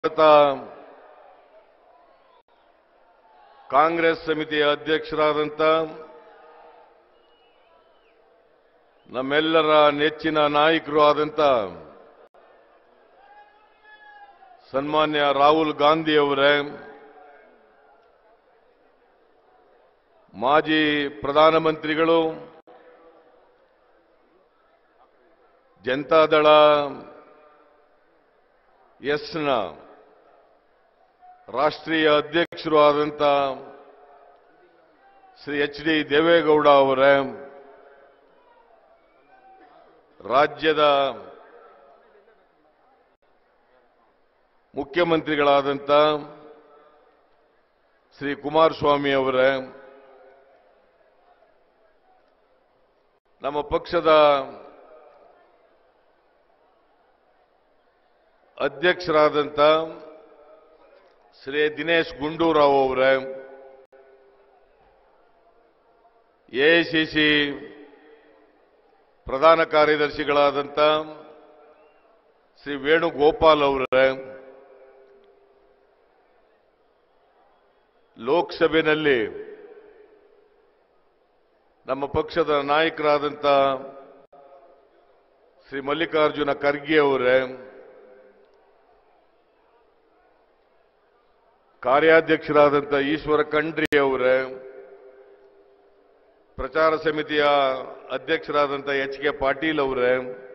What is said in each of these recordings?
ಭಾರತ ಕಾಂಗ್ರೆಸ್ ಸಮಿತಿಯ ಅಧ್ಯಕ್ಷರಾದಂಥ ನಮ್ಮೆಲ್ಲರ ನೆಚ್ಚಿನ ನಾಯಕರು ಆದಂಥ ಸನ್ಮಾನ್ಯ ರಾಹುಲ್ ಗಾಂಧಿ ಅವರೇ ಮಾಜಿ ಪ್ರಧಾನಮಂತ್ರಿಗಳು ಜನತಾದಳ ಎಸ್ನ ರಾಷ್ಟ್ರೀಯ ಅಧ್ಯಕ್ಷರು ಆದಂಥ ಶ್ರೀ ಎಚ್ ಡಿ ದೇವೇಗೌಡ ಅವರೇ ರಾಜ್ಯದ ಮುಖ್ಯಮಂತ್ರಿಗಳಾದಂಥ ಶ್ರೀ ಕುಮಾರಸ್ವಾಮಿ ಅವರೇ ನಮ್ಮ ಪಕ್ಷದ ಅಧ್ಯಕ್ಷರಾದಂಥ ಶ್ರೀ ದಿನೇಶ್ ಗುಂಡೂರಾವ್ ಅವರೇ ಎಐಸಿಸಿ ಪ್ರಧಾನ ಕಾರ್ಯದರ್ಶಿಗಳಾದಂಥ ಶ್ರೀ ವೇಣುಗೋಪಾಲ್ ಅವರೇ ಲೋಕಸಭೆಯಲ್ಲಿ ನಮ್ಮ ಪಕ್ಷದ ನಾಯಕರಾದಂಥ ಶ್ರೀ ಮಲ್ಲಿಕಾರ್ಜುನ ಖರ್ಗೆ ಅವರೇ ಕಾರ್ಯಾಧ್ಯಕ್ಷರಾದಂಥ ಈಶ್ವರ ಖಂಡ್ರಿ ಅವರೇ ಪ್ರಚಾರ ಸಮಿತಿಯ ಅಧ್ಯಕ್ಷರಾದಂಥ ಎಚ್ ಕೆ ಪಾಟೀಲ್ ಅವರೇ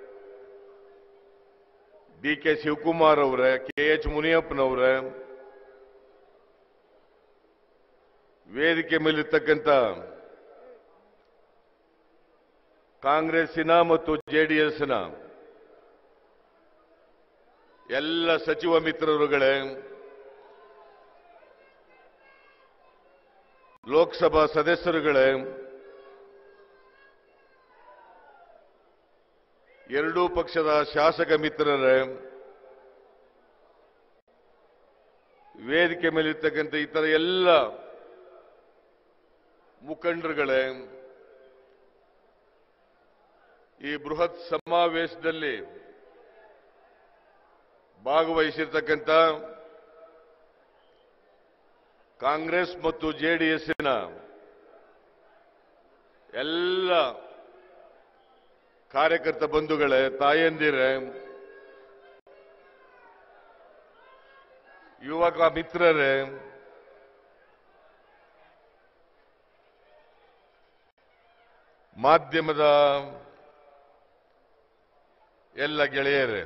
ಡಿ ಕೆ ಶಿವಕುಮಾರ್ ಅವರೇ ಕೆ ಎಚ್ ಮುನಿಯಪ್ಪನವರೇ ವೇದಿಕೆ ಮೇಲಿರ್ತಕ್ಕಂಥ ಕಾಂಗ್ರೆಸ್ಸಿನ ಮತ್ತು ಜೆಡಿಎಸ್ನ ಎಲ್ಲ ಸಚಿವ ಮಿತ್ರರುಗಳೇ ಲೋಕಸಭಾ ಸದಸ್ಯರುಗಳೇ ಎರಡೂ ಪಕ್ಷದ ಶಾಸಕ ಮಿತ್ರರೇ ವೇದಿಕೆ ಮೇಲಿರ್ತಕ್ಕಂಥ ಇತರ ಎಲ್ಲ ಮುಖಂಡರುಗಳೇ ಈ ಬೃಹತ್ ಸಮಾವೇಶದಲ್ಲಿ ಭಾಗವಹಿಸಿರ್ತಕ್ಕಂಥ ಕಾಂಗ್ರೆಸ್ ಮತ್ತು ಜೆಡಿಎಸ್ಸಿನ ಎಲ್ಲ ಕಾರ್ಯಕರ್ತ ಬಂಧುಗಳೇ ತಾಯಂದಿರೇ ಯುವಕ ಮಿತ್ರರೇ ಮಾಧ್ಯಮದ ಎಲ್ಲ ಗೆಳೆಯರೇ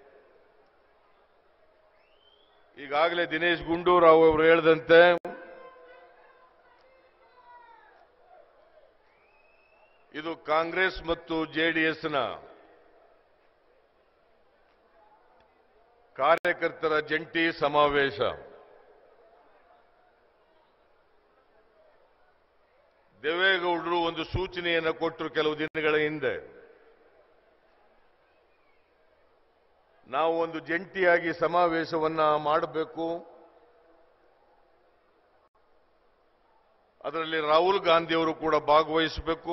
ಈಗಾಗಲೇ ದಿನೇಶ್ ಗುಂಡೂರಾವ್ ಅವರು ಹೇಳಿದಂತೆ ಇದು ಕಾಂಗ್ರೆಸ್ ಮತ್ತು ಜೆಡಿಎಸ್ನ ಕಾರ್ಯಕರ್ತರ ಜಂಟಿ ಸಮಾವೇಶ ದೇವೇಗೌಡರು ಒಂದು ಸೂಚನೆಯನ್ನು ಕೊಟ್ಟರು ಕೆಲವು ದಿನಗಳ ಹಿಂದೆ ನಾವು ಒಂದು ಜಂಟಿಯಾಗಿ ಸಮಾವೇಶವನ್ನ ಮಾಡಬೇಕು ಅದರಲ್ಲಿ ರಾಹುಲ್ ಗಾಂಧಿ ಅವರು ಕೂಡ ಭಾಗವಹಿಸಬೇಕು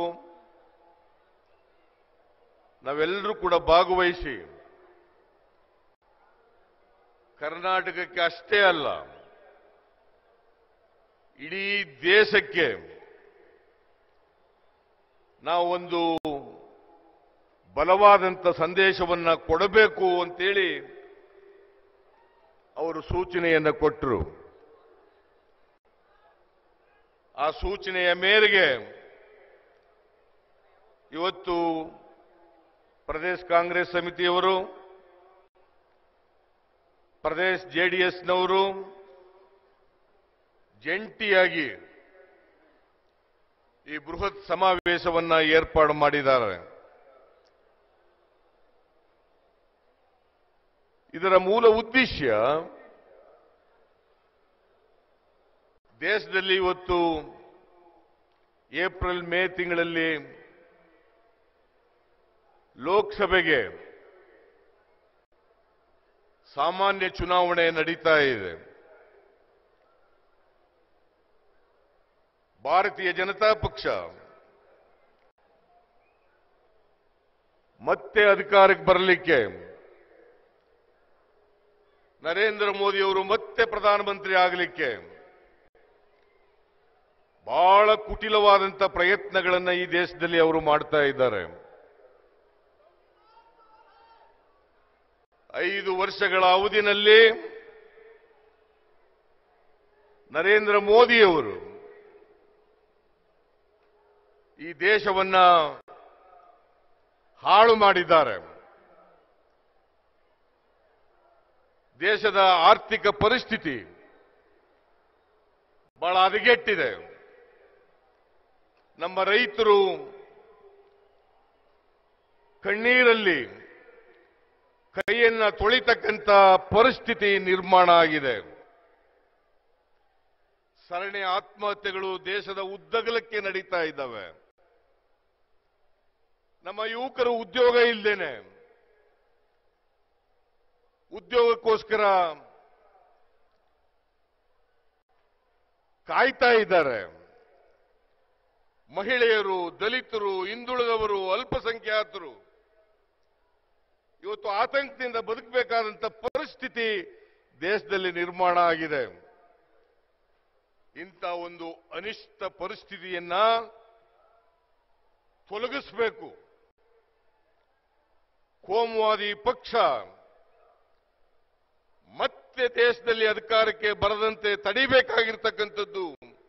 ನಾವೆಲ್ಲರೂ ಕೂಡ ಭಾಗವಹಿಸಿ ಕರ್ನಾಟಕಕ್ಕೆ ಅಷ್ಟೇ ಅಲ್ಲ ಇಡೀ ದೇಶಕ್ಕೆ ನಾವು ಒಂದು ಬಲವಾದಂಥ ಸಂದೇಶವನ್ನ ಕೊಡಬೇಕು ಅಂತೇಳಿ ಅವರು ಸೂಚನೆಯನ್ನ ಕೊಟ್ಟರು ಆ ಸೂಚನೆಯ ಮೇರೆಗೆ ಇವತ್ತು ಪ್ರದೇಶ್ ಕಾಂಗ್ರೆಸ್ ಸಮಿತಿಯವರು ಪ್ರದೇಶ್ ಜೆಡಿಎಸ್ನವರು ಜಂಟಿಯಾಗಿ ಈ ಬೃಹತ್ ಸಮಾವೇಶವನ್ನ ಏರ್ಪಾಡು ಮಾಡಿದ್ದಾರೆ ಇದರ ಮೂಲ ಉದ್ದೇಶ ದೇಶದಲ್ಲಿ ಇವತ್ತು ಏಪ್ರಿಲ್ ಮೇ ತಿಂಗಳಲ್ಲಿ ಲೋಕಸಭೆಗೆ ಸಾಮಾನ್ಯ ಚುನಾವಣೆ ನಡೀತಾ ಇದೆ ಭಾರತೀಯ ಜನತಾ ಪಕ್ಷ ಮತ್ತೆ ಅಧಿಕಾರಕ್ಕೆ ಬರಲಿಕ್ಕೆ ನರೇಂದ್ರ ಮೋದಿಯವರು ಮತ್ತೆ ಪ್ರಧಾನಮಂತ್ರಿ ಆಗಲಿಕ್ಕೆ ಬಹಳ ಕುಟಿಲವಾದಂತ ಪ್ರಯತ್ನಗಳನ್ನ ಈ ದೇಶದಲ್ಲಿ ಅವರು ಮಾಡ್ತಾ ಇದ್ದಾರೆ ಐದು ವರ್ಷಗಳ ಅವಧಿನಲ್ಲಿ ನರೇಂದ್ರ ಮೋದಿಯವರು ಈ ದೇಶವನ್ನ ಹಾಳು ಮಾಡಿದ್ದಾರೆ ದೇಶದ ಆರ್ಥಿಕ ಪರಿಸ್ಥಿತಿ ಬಹಳ ಹದಗೆಟ್ಟಿದೆ ನಮ್ಮ ರೈತರು ಕಣ್ಣೀರಲ್ಲಿ ಕೈಯನ್ನ ತೊಳಿತಕ್ಕಂತ ಪರಿಸ್ಥಿತಿ ನಿರ್ಮಾಣ ಆಗಿದೆ ಸರಣಿ ಆತ್ಮಹತ್ಯೆಗಳು ದೇಶದ ಉದ್ದಗಲಕ್ಕೆ ನಡೀತಾ ಇದ್ದಾವೆ ನಮ್ಮ ಯುವಕರು ಉದ್ಯೋಗ ಇಲ್ದೇನೆ ಉದ್ಯೋಗಕ್ಕೋಸ್ಕರ ಕಾಯ್ತಾ ಇದ್ದಾರೆ ಮಹಿಳೆಯರು ದಲಿತರು ಹಿಂದುಳಿದವರು ಅಲ್ಪಸಂಖ್ಯಾತರು ಇವತ್ತು ಆತಂಕದಿಂದ ಬದುಕಬೇಕಾದಂತ ಪರಿಸ್ಥಿತಿ ದೇಶದಲ್ಲಿ ನಿರ್ಮಾಣ ಆಗಿದೆ ಇಂಥ ಒಂದು ಅನಿಷ್ಟ ಪರಿಸ್ಥಿತಿಯನ್ನ ತೊಲಗಿಸಬೇಕು ಕೋಮುವಾದಿ ಪಕ್ಷ ಮತ್ತೆ ದೇಶದಲ್ಲಿ ಅಧಿಕಾರಕ್ಕೆ ಬರದಂತೆ ತಡಿಬೇಕಾಗಿರ್ತಕ್ಕಂಥದ್ದು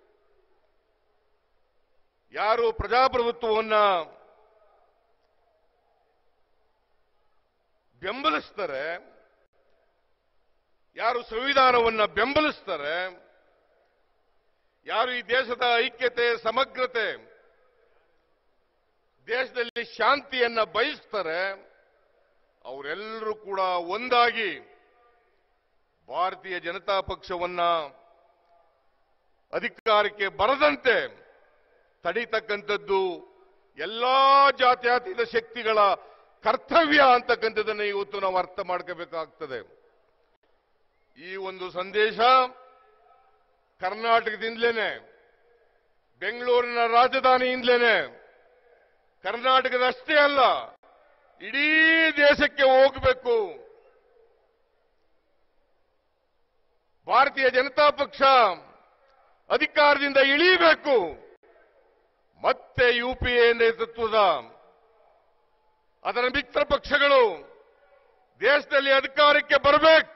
ಯಾರು ಪ್ರಜಾಪ್ರಭುತ್ವವನ್ನ ಬೆಂಬಲಿಸ್ತಾರೆ ಯಾರು ಸಂವಿಧಾನವನ್ನ ಬೆಂಬಲಿಸ್ತಾರೆ ಯಾರು ಈ ದೇಶದ ಐಕ್ಯತೆ ಸಮಗ್ರತೆ ದೇಶದಲ್ಲಿ ಶಾಂತಿಯನ್ನ ಬಯಸ್ತಾರೆ ಅವರೆಲ್ಲರೂ ಕೂಡ ಒಂದಾಗಿ ಭಾರತೀಯ ಜನತಾ ಪಕ್ಷವನ್ನ ಅಧಿಕಾರಕ್ಕೆ ಬರದಂತೆ ತಡೀತಕ್ಕಂಥದ್ದು ಎಲ್ಲಾ ಜಾತ್ಯತೀತ ಶಕ್ತಿಗಳ ಕರ್ತವ್ಯ ಅಂತಕ್ಕಂಥದ್ದನ್ನು ಇವತ್ತು ನಾವು ಅರ್ಥ ಮಾಡ್ಕೋಬೇಕಾಗ್ತದೆ ಈ ಒಂದು ಸಂದೇಶ ಕರ್ನಾಟಕದಿಂದಲೇನೆ ಬೆಂಗಳೂರಿನ ರಾಜಧಾನಿಯಿಂದಲೇನೆ ಕರ್ನಾಟಕದಷ್ಟೇ ಅಲ್ಲ ಇಡೀ ದೇಶಕ್ಕೆ ಹೋಗಬೇಕು ಭಾರತೀಯ ಜನತಾ ಪಕ್ಷ ಅಧಿಕಾರದಿಂದ ಇಳಿಬೇಕು ಮತ್ತೆ ಯುಪಿಎ ನೇತೃತ್ವದ ಅದರ ಮಿತ್ರ ಪಕ್ಷಗಳು ದೇಶದಲ್ಲಿ ಅಧಿಕಾರಕ್ಕೆ ಬರಬೇಕು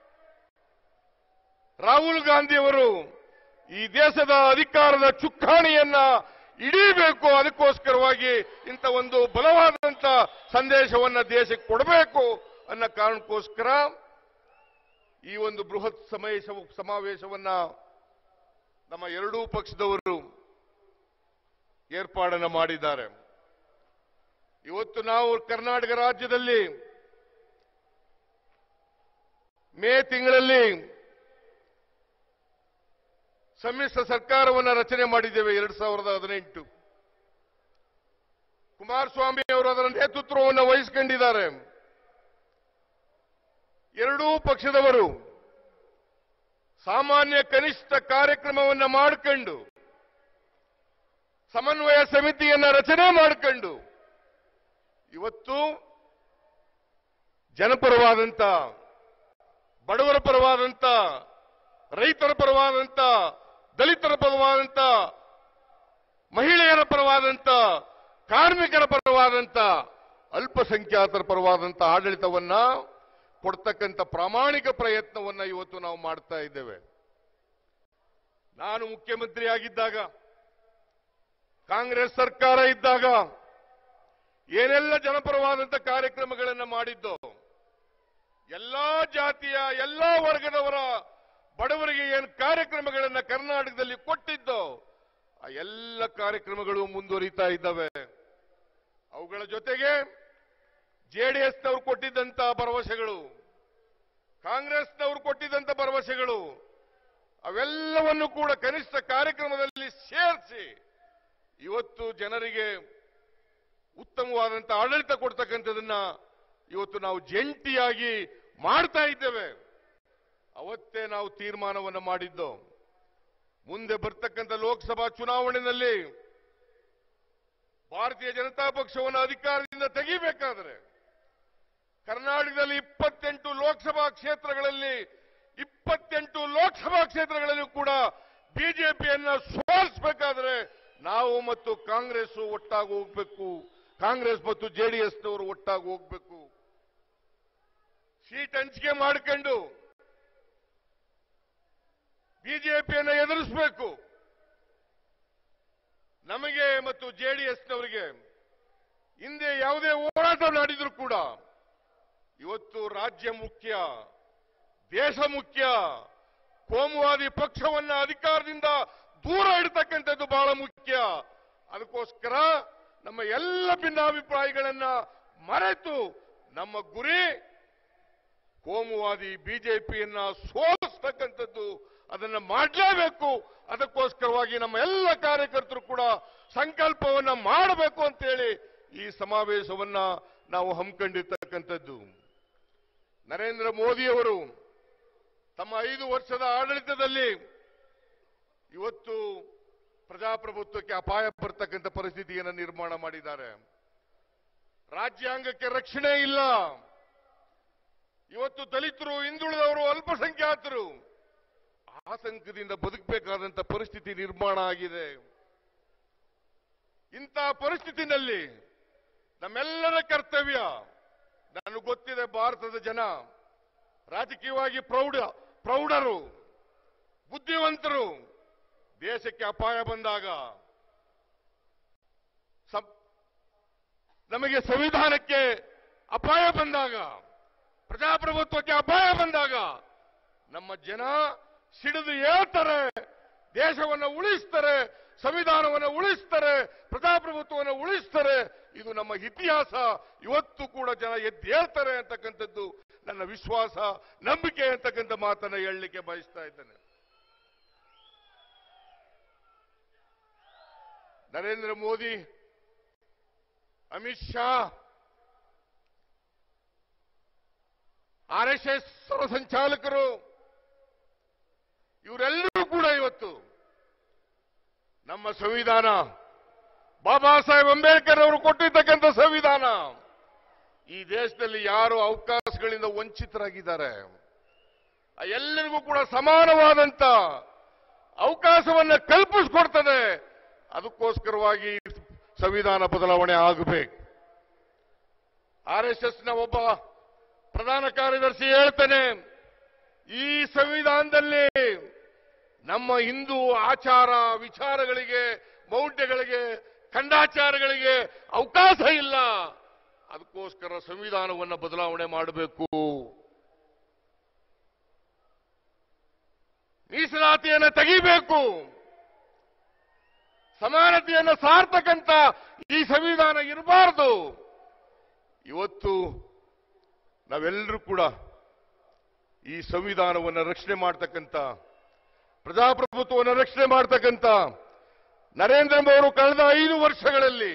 ರಾಹುಲ್ ಗಾಂಧಿಯವರು ಈ ದೇಶದ ಅಧಿಕಾರದ ಚುಕ್ಕಾಣಿಯನ್ನ ಹಿಡೀಬೇಕು ಅದಕ್ಕೋಸ್ಕರವಾಗಿ ಇಂಥ ಒಂದು ಬಲವಾದಂತ ಸಂದೇಶವನ್ನ ದೇಶಕ್ಕೆ ಕೊಡಬೇಕು ಅನ್ನೋ ಕಾರಣಕ್ಕೋಸ್ಕರ ಈ ಒಂದು ಬೃಹತ್ ಸಮಾವೇಶ ಸಮಾವೇಶವನ್ನ ನಮ್ಮ ಎರಡೂ ಪಕ್ಷದವರು ಏರ್ಪಾಡನ್ನು ಮಾಡಿದ್ದಾರೆ ಇವತ್ತು ನಾವು ಕರ್ನಾಟಕ ರಾಜ್ಯದಲ್ಲಿ ಮೇ ತಿಂಗಳಲ್ಲಿ ಸಮ್ಮಿಶ್ರ ಸರ್ಕಾರವನ್ನು ರಚನೆ ಮಾಡಿದ್ದೇವೆ ಎರಡ್ ಸಾವಿರದ ಹದಿನೆಂಟು ಕುಮಾರಸ್ವಾಮಿ ಅವರು ಅದರ ನೇತೃತ್ವವನ್ನು ವಹಿಸಿಕೊಂಡಿದ್ದಾರೆ ಎರಡೂ ಪಕ್ಷದವರು ಸಾಮಾನ್ಯ ಕನಿಷ್ಠ ಕಾರ್ಯಕ್ರಮವನ್ನು ಮಾಡಿಕೊಂಡು ಸಮನ್ವಯ ಸಮಿತಿಯನ್ನ ರಚನೆ ಮಾಡಿಕೊಂಡು ಇವತ್ತು ಜನಪರವಾದಂತ ಬಡವರ ಪರವಾದಂತ ರೈತರ ಪರವಾದಂತ ದಲಿತರ ಪರವಾದಂತ ಮಹಿಳೆಯರ ಪರವಾದಂತ ಕಾರ್ಮಿಕರ ಪರವಾದಂತ ಅಲ್ಪಸಂಖ್ಯಾತರ ಪರವಾದಂತ ಆಡಳಿತವನ್ನ ಕೊಡ್ತಕ್ಕಂಥ ಪ್ರಾಮಾಣಿಕ ಪ್ರಯತ್ನವನ್ನ ಇವತ್ತು ನಾವು ಮಾಡ್ತಾ ಇದ್ದೇವೆ ನಾನು ಮುಖ್ಯಮಂತ್ರಿ ಆಗಿದ್ದಾಗ ಕಾಂಗ್ರೆಸ್ ಸರ್ಕಾರ ಇದ್ದಾಗ ಏನೆಲ್ಲ ಜನಪರವಾದಂತ ಕಾರ್ಯಕ್ರಮಗಳನ್ನು ಮಾಡಿದ್ದೋ ಎಲ್ಲಾ ಜಾತಿಯ ಎಲ್ಲಾ ವರ್ಗದವರ ಬಡವರಿಗೆ ಏನು ಕಾರ್ಯಕ್ರಮಗಳನ್ನ ಕರ್ನಾಟಕದಲ್ಲಿ ಕೊಟ್ಟಿದ್ದೋ ಆ ಎಲ್ಲ ಕಾರ್ಯಕ್ರಮಗಳು ಮುಂದುವರಿತಾ ಇದ್ದಾವೆ ಅವುಗಳ ಜೊತೆಗೆ ಜೆಡಿಎಸ್ನವರು ಕೊಟ್ಟಿದ್ದಂತ ಭರವಸೆಗಳು ಕಾಂಗ್ರೆಸ್ನವರು ಕೊಟ್ಟಿದ್ದಂತ ಭರವಸೆಗಳು ಅವೆಲ್ಲವನ್ನು ಕೂಡ ಕನಿಷ್ಠ ಕಾರ್ಯಕ್ರಮದಲ್ಲಿ ಸೇರಿಸಿ ಇವತ್ತು ಜನರಿಗೆ ಉತ್ತಮವಾದಂತ ಆಡಳಿತ ಕೊಡ್ತಕ್ಕಂಥದನ್ನ ಇವತ್ತು ನಾವು ಜಂಟಿಯಾಗಿ ಮಾಡ್ತಾ ಇದ್ದೇವೆ ಅವತ್ತೇ ನಾವು ತೀರ್ಮಾನವನ್ನು ಮಾಡಿದ್ದು ಮುಂದೆ ಬರ್ತಕ್ಕಂಥ ಲೋಕಸಭಾ ಚುನಾವಣೆಯಲ್ಲಿ ಭಾರತೀಯ ಜನತಾ ಪಕ್ಷವನ್ನು ಅಧಿಕಾರದಿಂದ ತೆಗಿಬೇಕಾದರೆ ಕರ್ನಾಟಕದಲ್ಲಿ ಇಪ್ಪತ್ತೆಂಟು ಲೋಕಸಭಾ ಕ್ಷೇತ್ರಗಳಲ್ಲಿ ಇಪ್ಪತ್ತೆಂಟು ಲೋಕಸಭಾ ಕ್ಷೇತ್ರಗಳಲ್ಲೂ ಕೂಡ ಬಿಜೆಪಿಯನ್ನ ಸೋಲಿಸಬೇಕಾದ್ರೆ ನಾವು ಮತ್ತು ಕಾಂಗ್ರೆಸ್ ಒಟ್ಟಾಗಿ ಹೋಗ್ಬೇಕು ಕಾಂಗ್ರೆಸ್ ಮತ್ತು ಜೆಡಿಎಸ್ನವರು ಒಟ್ಟಾಗಿ ಹೋಗ್ಬೇಕು ಸೀಟ್ ಹಂಚಿಕೆ ಮಾಡ್ಕೊಂಡು ಬಿಜೆಪಿಯನ್ನು ಎದುರಿಸಬೇಕು ನಮಗೆ ಮತ್ತು ಜೆಡಿಎಸ್ನವರಿಗೆ ಹಿಂದೆ ಯಾವುದೇ ಹೋರಾಟ ಮಾಡಿದ್ರು ಕೂಡ ಇವತ್ತು ರಾಜ್ಯ ಮುಖ್ಯ ದೇಶ ಮುಖ್ಯ ಕೋಮುವಾದಿ ಪಕ್ಷವನ್ನ ಅಧಿಕಾರದಿಂದ ದೂರ ಇಡತಕ್ಕಂಥದ್ದು ಬಹಳ ಮುಖ್ಯ ಅದಕ್ಕೋಸ್ಕರ ನಮ್ಮ ಎಲ್ಲ ಭಿನ್ನಾಭಿಪ್ರಾಯಗಳನ್ನ ಮರೆತು ನಮ್ಮ ಗುರಿ ಕೋಮುವಾದಿ ಬಿಜೆಪಿಯನ್ನ ಸೋಲಿಸ್ತಕ್ಕಂಥದ್ದು ಅದನ್ನ ಮಾಡಲೇಬೇಕು ಅದಕ್ಕೋಸ್ಕರವಾಗಿ ನಮ್ಮ ಎಲ್ಲ ಕಾರ್ಯಕರ್ತರು ಕೂಡ ಸಂಕಲ್ಪವನ್ನ ಮಾಡಬೇಕು ಅಂತೇಳಿ ಈ ಸಮಾವೇಶವನ್ನ ನಾವು ಹಮ್ಮಿಕೊಂಡಿರ್ತಕ್ಕಂಥದ್ದು ನರೇಂದ್ರ ಮೋದಿಯವರು ತಮ್ಮ ಐದು ವರ್ಷದ ಆಡಳಿತದಲ್ಲಿ ಇವತ್ತು ಪ್ರಜಾಪ್ರಭುತ್ವಕ್ಕೆ ಅಪಾಯ ಬರ್ತಕ್ಕಂಥ ಪರಿಸ್ಥಿತಿಯನ್ನು ನಿರ್ಮಾಣ ಮಾಡಿದ್ದಾರೆ ರಾಜ್ಯಾಂಗಕ್ಕೆ ರಕ್ಷಣೆ ಇಲ್ಲ ಇವತ್ತು ದಲಿತರು ಹಿಂದುಳಿದವರು ಅಲ್ಪಸಂಖ್ಯಾತರು ಆತಂಕದಿಂದ ಬದುಕಬೇಕಾದಂತ ಪರಿಸ್ಥಿತಿ ನಿರ್ಮಾಣ ಆಗಿದೆ ಇಂಥ ಪರಿಸ್ಥಿತಿನಲ್ಲಿ ನಮ್ಮೆಲ್ಲರ ಕರ್ತವ್ಯ ನನಗೆ ಗೊತ್ತಿದೆ ಭಾರತದ ಜನ ರಾಜಕೀಯವಾಗಿ ಪ್ರೌಢ ಪ್ರೌಢರು ಬುದ್ಧಿವಂತರು ದೇಶಕ್ಕೆ ಅಪಾಯ ಬಂದಾಗ ಸಂ- ನಮಗೆ ಸಂವಿಧಾನಕ್ಕೆ ಅಪಾಯ ಬಂದಾಗ ಪ್ರಜಾಪ್ರಭುತ್ವಕ್ಕೆ ಅಪಾಯ ಬಂದಾಗ ನಮ್ಮ ಜನ ಸಿಡಿದು ಹೇಳ್ತಾರೆ ದೇಶವನ್ನು ಉಳಿಸ್ತಾರೆ ಸಂವಿಧಾನವನ್ನು ಉಳಿಸ್ತಾರೆ ಪ್ರಜಾಪ್ರಭುತ್ವವನ್ನು ಉಳಿಸ್ತಾರೆ ಇದು ನಮ್ಮ ಇತಿಹಾಸ ಇವತ್ತು ಕೂಡ ಜನ ಎದ್ದು ಹೇಳ್ತಾರೆ ಅಂತಕ್ಕಂಥದ್ದು ನನ್ನ ವಿಶ್ವಾಸ ನಂಬಿಕೆ ಅಂತಕ್ಕಂಥ ಮಾತನ್ನ ಹೇಳಲಿಕ್ಕೆ ಬಯಸ್ತಾ ಇದ್ದೇನೆ Narendra Modi Amit Shah R S S ಸಂಚಾಲಕರು ಇವರೆಲ್ಲರೂ ಕೂಡ ಇವತ್ತು ನಮ್ಮ ಸಂವಿಧಾನ ಬಾಬಾ ಸಾಹೇಬ್ ಅಂಬೇಡ್ಕರ್ ಅವರು ಕೊಟ್ಟಿರ್ತಕ್ಕಂಥ ಸಂವಿಧಾನ ಈ ದೇಶದಲ್ಲಿ ಯಾರು ಅವಕಾಶಗಳಿಂದ ವಂಚಿತರಾಗಿದ್ದಾರೆ ಆ ಎಲ್ಲರಿಗೂ ಕೂಡ ಸಮಾನವಾದಂತ ಅವಕಾಶವನ್ನ ಕಲ್ಪಿಸ್ಕೊಡ್ತದೆ ಅದಕ್ಕೋಸ್ಕರವಾಗಿ ಸಂವಿಧಾನ ಬದಲಾವಣೆ ಆಗಬೇಕು ಆರ್ ಎಸ್ ಎಸ್ನ ಒಬ್ಬ ಪ್ರಧಾನ ಕಾರ್ಯದರ್ಶಿ ಹೇಳ್ತಾನೆ ಈ ಸಂವಿಧಾನದಲ್ಲಿ ನಮ್ಮ ಹಿಂದೂ ಆಚಾರ ವಿಚಾರಗಳಿಗೆ ಮೌಢ್ಯಗಳಿಗೆ ಖಂಡಾಚಾರಗಳಿಗೆ ಅವಕಾಶ ಇಲ್ಲ ಅದಕ್ಕೋಸ್ಕರ ಸಂವಿಧಾನವನ್ನು ಬದಲಾವಣೆ ಮಾಡಬೇಕು ಮೀಸಲಾತಿಯನ್ನು ತೆಗಿಬೇಕು ಸಮಾನತೆಯನ್ನು ಸಾರ್ತಕ್ಕಂಥ ಈ ಸಂವಿಧಾನ ಇರಬಾರದು ಇವತ್ತು ನಾವೆಲ್ಲರೂ ಕೂಡ ಈ ಸಂವಿಧಾನವನ್ನು ರಕ್ಷಣೆ ಮಾಡ್ತಕ್ಕಂಥ ಪ್ರಜಾಪ್ರಭುತ್ವವನ್ನು ರಕ್ಷಣೆ ಮಾಡ್ತಕ್ಕಂಥ ನರೇಂದ್ರ ಮೋದಿ ಅವರು ಕಳೆದ ಐದು ವರ್ಷಗಳಲ್ಲಿ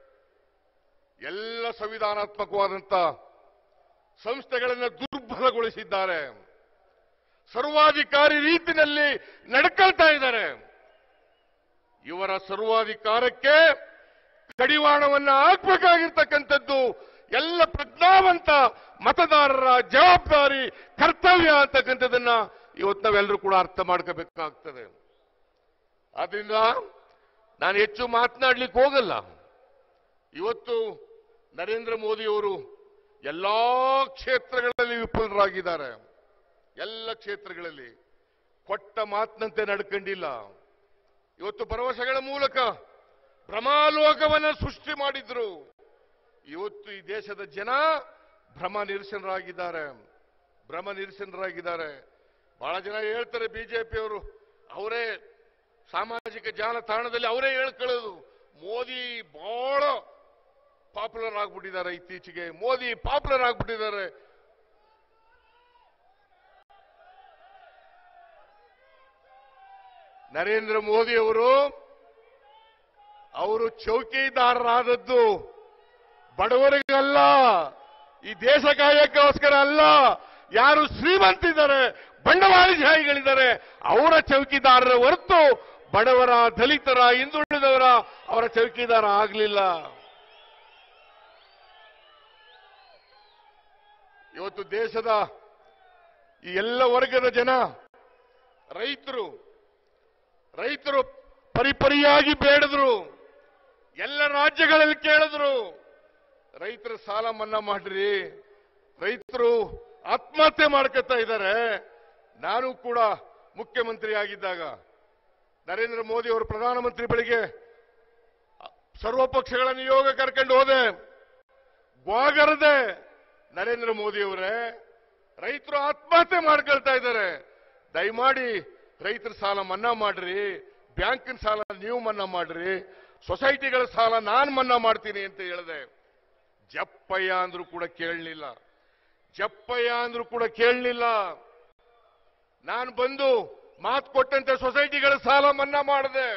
ಎಲ್ಲ ಸಂವಿಧಾನಾತ್ಮಕವಾದಂಥ ಸಂಸ್ಥೆಗಳನ್ನು ದುರ್ಬಲಗೊಳಿಸಿದ್ದಾರೆ ಸರ್ವಾಧಿಕಾರಿ ರೀತಿಯಲ್ಲಿ ನಡ್ಕೊಳ್ತಾ ಇದ್ದಾರೆ ಇವರ ಸರ್ವಾಧಿಕಾರಕ್ಕೆ ಕಡಿವಾಣವನ್ನ ಹಾಕ್ಬೇಕಾಗಿರ್ತಕ್ಕಂಥದ್ದು ಎಲ್ಲ ಪ್ರಜ್ಞಾವಂತ ಮತದಾರರ ಜವಾಬ್ದಾರಿ ಕರ್ತವ್ಯ ಅಂತಕ್ಕಂಥದ್ದನ್ನ ಇವತ್ತು ನಾವೆಲ್ಲರೂ ಕೂಡ ಅರ್ಥ ಮಾಡ್ಕೋಬೇಕಾಗ್ತದೆ ಆದ್ರಿಂದ ನಾನು ಹೆಚ್ಚು ಮಾತನಾಡ್ಲಿಕ್ಕೆ ಹೋಗಲ್ಲ ಇವತ್ತು ನರೇಂದ್ರ ಮೋದಿಯವರು ಎಲ್ಲಾ ಕ್ಷೇತ್ರಗಳಲ್ಲಿ ವಿಫಲರಾಗಿದ್ದಾರೆ ಎಲ್ಲ ಕ್ಷೇತ್ರಗಳಲ್ಲಿ ಕೊಟ್ಟ ಮಾತಿನಂತೆ ನಡ್ಕೊಂಡಿಲ್ಲ ಇವತ್ತು ಭರವಸೆಗಳ ಮೂಲಕ ಭ್ರಮಾಲೋಕವನ್ನು ಸೃಷ್ಟಿ ಮಾಡಿದ್ರು ಇವತ್ತು ಈ ದೇಶದ ಜನ ಭ್ರಮ ನಿರಸನರಾಗಿದ್ದಾರೆ ಭ್ರಮ ನಿರಸನರಾಗಿದ್ದಾರೆ ಬಹಳ ಜನ ಹೇಳ್ತಾರೆ ಬಿಜೆಪಿಯವರು ಅವರೇ ಸಾಮಾಜಿಕ ಜಾಲತಾಣದಲ್ಲಿ ಅವರೇ ಹೇಳ್ಕೊಳ್ಳೋದು ಮೋದಿ ಬಹಳ ಪಾಪ್ಯುಲರ್ ಆಗ್ಬಿಟ್ಟಿದ್ದಾರೆ ಇತ್ತೀಚೆಗೆ ಮೋದಿ ಪಾಪ್ಯುಲರ್ ಆಗ್ಬಿಟ್ಟಿದ್ದಾರೆ ನರೇಂದ್ರ ಮೋದಿ ಅವರು ಅವರು ಚೌಕಿದಾರರಾದದ್ದು ಬಡವರಿಗಲ್ಲ ಈ ದೇಶ ಕಾಯಕ್ಕೋಸ್ಕರ ಅಲ್ಲ ಯಾರು ಶ್ರೀಮಂತಿದ್ದಾರೆ ಬಂಡವಾಳಶಾಹಿಗಳಿದ್ದಾರೆ ಅವರ ಚೌಕಿದಾರರ ಹೊರತು ಬಡವರ ದಲಿತರ ಹಿಂದುಳಿದವರ ಅವರ ಚೌಕಿದಾರ ಆಗಲಿಲ್ಲ ಇವತ್ತು ದೇಶದ ಈ ಎಲ್ಲ ವರ್ಗದ ಜನ ರೈತರು ರೈತರು ಪರಿಪರಿಯಾಗಿ ಬೇಡಿದ್ರು ಎಲ್ಲ ರಾಜ್ಯಗಳಲ್ಲಿ ಕೇಳಿದ್ರು ರೈತರ ಸಾಲ ಮನ್ನಾ ಮಾಡ್ರಿ ರೈತರು ಆತ್ಮಹತ್ಯೆ ಮಾಡ್ಕೊತಾ ಇದ್ದಾರೆ ನಾನು ಕೂಡ ಮುಖ್ಯಮಂತ್ರಿ ಆಗಿದ್ದಾಗ ನರೇಂದ್ರ ಮೋದಿ ಅವರು ಪ್ರಧಾನಮಂತ್ರಿ ಬಳಿಗೆ ಸರ್ವ ಪಕ್ಷಗಳ ನಿಯೋಗ ಕರ್ಕೊಂಡು ಹೋದೆ ಗ್ವಾಗರದೆ ನರೇಂದ್ರ ಮೋದಿ ಅವರೇ ರೈತರು ಆತ್ಮಹತ್ಯೆ ಮಾಡ್ಕೊಳ್ತಾ ಇದ್ದಾರೆ ದಯಮಾಡಿ ರೈತರ ಸಾಲ ಮನ್ನಾ ಮಾಡ್ರಿ ಬ್ಯಾಂಕಿನ ಸಾಲ ನೀವು ಮನ್ನಾ ಮಾಡ್ರಿ ಸೊಸೈಟಿಗಳ ಸಾಲ ನಾನು ಮನ್ನಾ ಮಾಡ್ತೀನಿ ಅಂತ ಹೇಳಿದೆ ಜಪ್ಪಯ್ಯ ಅಂದ್ರೂ ಕೂಡ ಕೇಳಲಿಲ್ಲ ಜಪ್ಪಯ್ಯ ಅಂದ್ರೂ ಕೂಡ ಕೇಳಲಿಲ್ಲ ನಾನು ಬಂದು ಮಾತು ಕೊಟ್ಟಂತೆ ಸೊಸೈಟಿಗಳ ಸಾಲ ಮನ್ನಾ ಮಾಡಿದೆ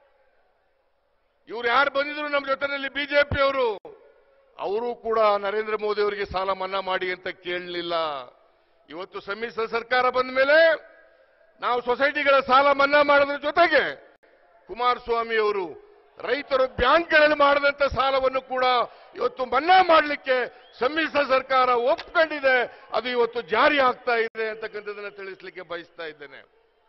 ಇವ್ರು ಯಾರು ಬಂದಿದ್ರು ನಮ್ಮ ಜೊತೆನಲ್ಲಿ ಬಿಜೆಪಿ ಅವರು ಅವರು ಕೂಡ ನರೇಂದ್ರ ಮೋದಿ ಅವರಿಗೆ ಸಾಲ ಮನ್ನಾ ಮಾಡಿ ಅಂತ ಕೇಳಲಿಲ್ಲ ಇವತ್ತು ಸಮ್ಮಿಶ್ರ ಸರ್ಕಾರ ಬಂದ ಮೇಲೆ ನಾವು ಸೊಸೈಟಿಗಳ ಸಾಲ ಮನ್ನಾ ಮಾಡೋದ್ರ ಜೊತೆಗೆ ಕುಮಾರಸ್ವಾಮಿ ಅವರು ರೈತರು ಬ್ಯಾಂಕ್ಗಳಲ್ಲಿ ಮಾಡದಂತ ಸಾಲವನ್ನು ಕೂಡ ಇವತ್ತು ಮನ್ನಾ ಮಾಡಲಿಕ್ಕೆ ಸಮ್ಮಿಶ್ರ ಸರ್ಕಾರ ಒಪ್ಕೊಂಡಿದೆ ಅದು ಇವತ್ತು ಜಾರಿ ಆಗ್ತಾ ಇದೆ ಅಂತಕ್ಕಂಥದ್ದನ್ನ ತಿಳಿಸ್ಲಿಕ್ಕೆ ಬಯಸ್ತಾ ಇದ್ದೇನೆ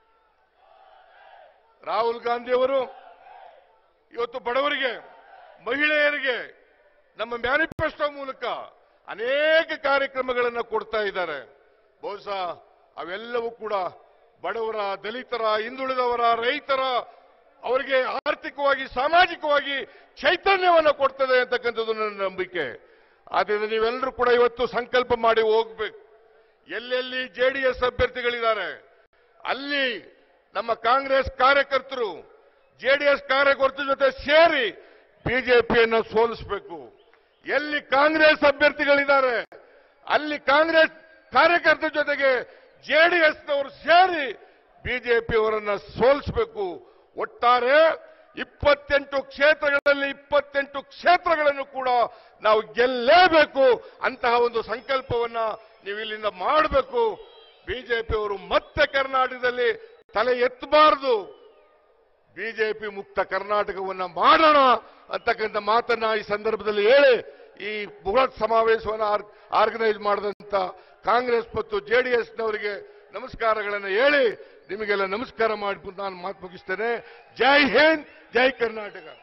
ರಾಹುಲ್ ಗಾಂಧಿ ಅವರು ಇವತ್ತು ಬಡವರಿಗೆ ಮಹಿಳೆಯರಿಗೆ ನಮ್ಮ ಮ್ಯಾನಿಫೆಸ್ಟೋ ಮೂಲಕ ಅನೇಕ ಕಾರ್ಯಕ್ರಮಗಳನ್ನು ಕೊಡ್ತಾ ಇದ್ದಾರೆ ಬಹುಶಃ ಅವೆಲ್ಲವೂ ಕೂಡ ಬಡವರ ದಲಿತರ ಹಿಂದುಳಿದವರ ರೈತರ ಅವರಿಗೆ ಆರ್ಥಿಕವಾಗಿ ಸಾಮಾಜಿಕವಾಗಿ ಚೈತನ್ಯವನ್ನು ಕೊಡ್ತದೆ ಅಂತಕ್ಕಂಥದ್ದು ನನ್ನ ನಂಬಿಕೆ ಆದ್ದರಿಂದ ನೀವೆಲ್ಲರೂ ಕೂಡ ಇವತ್ತು ಸಂಕಲ್ಪ ಮಾಡಿ ಹೋಗ್ಬೇಕು ಎಲ್ಲೆಲ್ಲಿ ಜೆಡಿಎಸ್ ಅಭ್ಯರ್ಥಿಗಳಿದ್ದಾರೆ ಅಲ್ಲಿ ನಮ್ಮ ಕಾಂಗ್ರೆಸ್ ಕಾರ್ಯಕರ್ತರು ಜೆಡಿಎಸ್ ಕಾರ್ಯಕರ್ತರ ಜೊತೆ ಸೇರಿ ಬಿಜೆಪಿಯನ್ನು ಸೋಲಿಸಬೇಕು ಎಲ್ಲಿ ಕಾಂಗ್ರೆಸ್ ಅಭ್ಯರ್ಥಿಗಳಿದ್ದಾರೆ ಅಲ್ಲಿ ಕಾಂಗ್ರೆಸ್ ಕಾರ್ಯಕರ್ತರ ಜೊತೆಗೆ ಜೆಡಿಎಸ್ನವರು ಸೇರಿ ಬಿಜೆಪಿಯವರನ್ನ ಸೋಲಿಸಬೇಕು ಒಟ್ಟಾರೆ ಇಪ್ಪತ್ತೆಂಟು ಕ್ಷೇತ್ರಗಳಲ್ಲಿ ಇಪ್ಪತ್ತೆಂಟು ಕ್ಷೇತ್ರಗಳನ್ನು ಕೂಡ ನಾವು ಗೆಲ್ಲೇಬೇಕು ಅಂತಹ ಒಂದು ಸಂಕಲ್ಪವನ್ನ ನೀವು ಇಲ್ಲಿಂದ ಮಾಡಬೇಕು ಬಿಜೆಪಿಯವರು ಮತ್ತೆ ಕರ್ನಾಟಕದಲ್ಲಿ ತಲೆ ಎತ್ತಬಾರದು ಬಿಜೆಪಿ ಮುಕ್ತ ಕರ್ನಾಟಕವನ್ನ ಮಾಡೋಣ ಅಂತಕ್ಕಂಥ ಮಾತನ್ನ ಈ ಸಂದರ್ಭದಲ್ಲಿ ಹೇಳಿ ಈ ಬೃಹತ್ ಸಮಾವೇಶವನ್ನು ಆರ್ಗನೈಸ್ ಮಾಡಿದಂತ ಕಾಂಗ್ರೆಸ್ ಮತ್ತು ಜೆಡಿಎಸ್ನವರಿಗೆ ನಮಸ್ಕಾರಗಳನ್ನು ಹೇಳಿ ನಿಮಗೆಲ್ಲ ನಮಸ್ಕಾರ ಮಾಡಿ ನಾನು ಮಾತು ಮುಗಿಸ್ತೇನೆ ಜೈ ಹಿಂದ್ ಜೈ ಕರ್ನಾಟಕ